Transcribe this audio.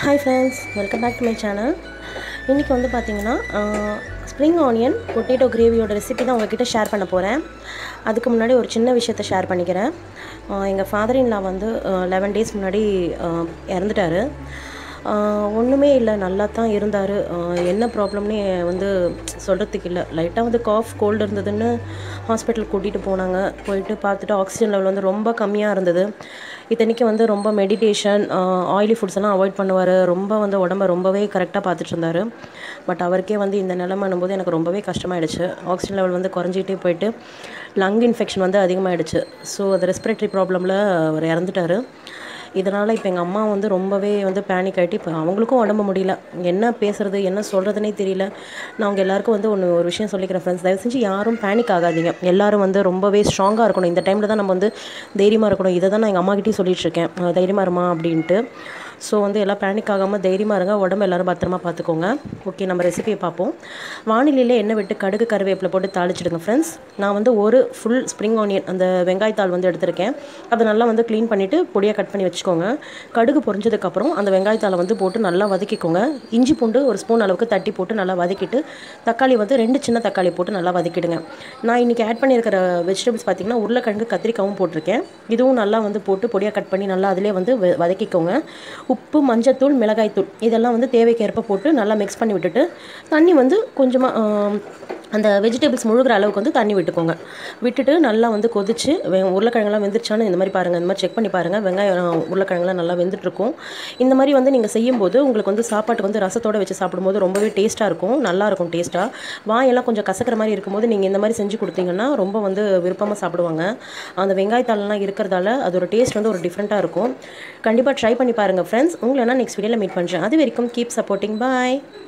hi friends welcome back to my channel இன்றைக்கி வந்து பார்த்தீங்கன்னா ஸ்ப்ரிங் ஆனியன் பொட்டேட்டோ கிரேவியோட ரெசிபி தான் உங்ககிட்ட ஷேர் பண்ண போகிறேன் அதுக்கு முன்னாடி ஒரு சின்ன விஷயத்த ஷேர் பண்ணிக்கிறேன் எங்கள் ஃபாதர் இன்லா வந்து லெவன் டேஸ் முன்னாடி ஆஹ், இறந்துட்டாரு ஆஹ், ஒன்றுமே இல்லை நல்லா தான் இருந்தார் என்ன ப்ராப்ளம்னு வந்து சொல்கிறதுக்கு இல்லை லைட்டாக வந்து காஃப் கோல்டு இருந்ததுன்னு ஹாஸ்பிட்டல் கூட்டிகிட்டு போனாங்க போயிட்டு பார்த்துட்டு ஆக்சிஜன் லெவல் வந்து ரொம்ப கம்மியாக இருந்தது இத்தனைக்கு வந்து ரொம்ப மெடிடேஷன் ஆயிலி ஃபுட்ஸ் எல்லாம் அவாய்ட் பண்ணுவார் ரொம்ப வந்து உடம்ப ரொம்பவே கரெக்டாக பார்த்துட்டு இருந்தார் பட் அவருக்கே வந்து இந்த நிலைமைன்னும் போது எனக்கு ரொம்பவே கஷ்டமாயிடுச்சு ஆக்சிஜன் லெவல் வந்து குறைஞ்சிட்டே போயிட்டு லங் இன்ஃபெக்ஷன் வந்து அதிகமாகிடுச்சு ஸோ அது ரெஸ்பிரேட்டரி ப்ராப்ளமில் அவர் இறந்துட்டார் இதனால் இப்போ எங்கள் அம்மா வந்து ரொம்பவே வந்து பேனிக் ஆகிட்டு இப்போ அவங்களுக்கும் உடம்பு முடியல என்ன பேசுறது என்ன சொல்கிறதுனே தெரியல நான் அவங்க எல்லாருக்கும் வந்து ஒன்று ஒரு விஷயம் சொல்லிக்கிறேன் ஃப்ரெண்ட்ஸ் தயவு செஞ்சு யாரும் பேனிக் ஆகாதீங்க எல்லாரும் வந்து ரொம்பவே ஸ்ட்ராங்காக இருக்கணும் இந்த டைமில் தான் நம்ம வந்து தைரியமாக இருக்கணும் இதை தான் நான் எங்கள் அம்மாக்கிட்டேயும் சொல்லிட்டு இருக்கேன் அஹ் தைரியமாக இருமா அப்படின்ட்டு ஸோ வந்து எல்லாம் பேனிக் ஆகாமல் தைரியமாக இருங்க உடம்பு எல்லாரும் பத்திரமா பார்த்துக்கோங்க ஓகே நம்ம ரெசிபியை பார்ப்போம் வானிலையில் எண்ணெய் விட்டு கடுகு கருவேப்பிலை போட்டு தாளிச்சிடுங்க ஃப்ரெண்ட்ஸ் நான் வந்து ஒரு ஃபுல் ஸ்ப்ரிங் ஆனியன் அந்த வெங்காயத்தாள் வந்து எடுத்திருக்கேன் அதை நல்லா வந்து க்ளீன் பண்ணிவிட்டு பொடியாக கட் பண்ணி வச்சுக்கோங்க கடுகு பொரிஞ்சதுக்கப்புறம் அந்த வெங்காயத்தாளை வந்து போட்டு நல்லா வதக்கிக்கோங்க இஞ்சி பூண்டு ஒரு ஸ்பூன் அளவுக்கு தட்டி போட்டு நல்லா வதக்கிட்டு தக்காளி வந்து ரெண்டு சின்ன தக்காளி போட்டு நல்லா வதக்கிடுங்க நான் இன்றைக்கி ஆட் பண்ணியிருக்கிற வெஜிடபிள்ஸ் பார்த்திங்கன்னா உருளைக்கிழங்கு கத்திரிக்காவும் போட்டிருக்கேன் இதுவும் நல்லா வந்து போட்டு பொடியாக கட் பண்ணி நல்லா அதிலே வந்து வ- வதக்கிக்கோங்க உப்பு மஞ்சத்தூள் மிளகாய்த்தூள் இதெல்லாம் வந்து தேவைக்கேற்ப போட்டு நல்லா மிக்ஸ் பண்ணி விட்டுட்டு தண்ணி வந்து கொஞ்சமாக அந்த வெஜிடபிள்ஸ் முழுகிற அளவுக்கு வந்து தண்ணி விட்டுக்கோங்க விட்டுட்டு நல்லா வந்து கொதிச்சு வெ உருளைக்கிழங்குலாம் வெந்துருச்சான்னு இந்த மாதிரி பாருங்கள் இந்த மாதிரி செக் பண்ணி பாருங்கள் வெங்காயம் உருளைக்கிழங்குலாம் நல்லா வெந்துட்டுருக்கும் இந்த மாதிரி வந்து நீங்கள் செய்யும்போது உங்களுக்கு வந்து சாப்பாட்டுக்கு வந்து ரசத்தோட வச்சு சாப்பிடும்போது ரொம்பவே டேஸ்ட்டாக இருக்கும் நல்லா இருக்கும் டேஸ்ட்டாக வாயெல்லாம் கொஞ்சம் கசக்கிற மாதிரி இருக்கும்போது நீங்கள் இந்த மாதிரி செஞ்சு கொடுத்தீங்கன்னா ரொம்ப வந்து விருப்பமாக சாப்பிடுவாங்க அந்த வெங்காயத்தாலெலாம் இருக்கிறதால அதோட டேஸ்ட் வந்து ஒரு டிஃப்ரெண்ட்டாக இருக்கும் கண்டிப்பாக ட்ரை பண்ணி பாருங்கள் ஃப்ரெண்ட்ஸ் உங்களை நான் நெக்ஸ்ட் வீடியோவில் மீட் பண்ணுறேன் அது வரைக்கும் கீப் சப்போர்ட்டிங் பாய்